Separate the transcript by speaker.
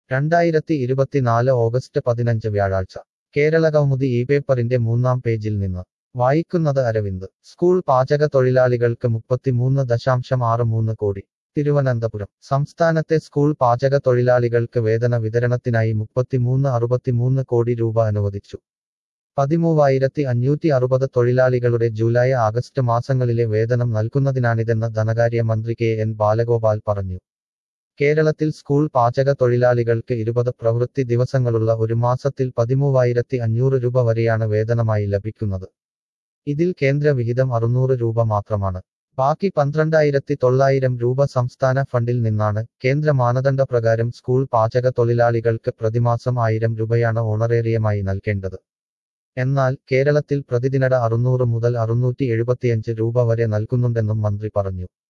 Speaker 1: രണ്ടായിരത്തി ഇരുപത്തിനാല് ഓഗസ്റ്റ് പതിനഞ്ച് വ്യാഴാഴ്ച കേരള കൗമുദി ഈ പേപ്പറിന്റെ മൂന്നാം പേജിൽ നിന്ന് വായിക്കുന്നത് അരവിന്ദ് സ്കൂൾ പാചക തൊഴിലാളികൾക്ക് മുപ്പത്തിമൂന്ന് ദശാംശം ആറ് മൂന്ന് കോടി തിരുവനന്തപുരം സംസ്ഥാനത്തെ സ്കൂൾ പാചക തൊഴിലാളികൾക്ക് വേതന വിതരണത്തിനായി മുപ്പത്തിമൂന്ന് അറുപത്തിമൂന്ന് കോടി രൂപ അനുവദിച്ചു പതിമൂവായിരത്തി അഞ്ഞൂറ്റി അറുപത് തൊഴിലാളികളുടെ ജൂലൈ ആഗസ്റ്റ് മാസങ്ങളിലെ വേതനം നൽകുന്നതിനാണിതെന്ന് ധനകാര്യ മന്ത്രി കെ എൻ ബാലഗോപാൽ പറഞ്ഞു കേരളത്തിൽ സ്കൂൾ പാചക തൊഴിലാളികൾക്ക് ഇരുപത് പ്രവൃത്തി ദിവസങ്ങളുള്ള ഒരു മാസത്തിൽ പതിമൂവായിരത്തി അഞ്ഞൂറ് രൂപ വരെയാണ് വേതനമായി ലഭിക്കുന്നത് ഇതിൽ കേന്ദ്ര വിഹിതം അറുന്നൂറ് രൂപ മാത്രമാണ് ബാക്കി പന്ത്രണ്ടായിരത്തി തൊള്ളായിരം രൂപ സംസ്ഥാന ഫണ്ടിൽ നിന്നാണ് കേന്ദ്ര മാനദണ്ഡ പ്രകാരം സ്കൂൾ പാചക തൊഴിലാളികൾക്ക് പ്രതിമാസം ആയിരം രൂപയാണ് ഓണറേറിയമായി നൽകേണ്ടത് എന്നാൽ കേരളത്തിൽ പ്രതിദിനട അറുന്നൂറ് മുതൽ അറുന്നൂറ്റി എഴുപത്തിയഞ്ച് രൂപ വരെ നൽകുന്നുണ്ടെന്നും മന്ത്രി പറഞ്ഞു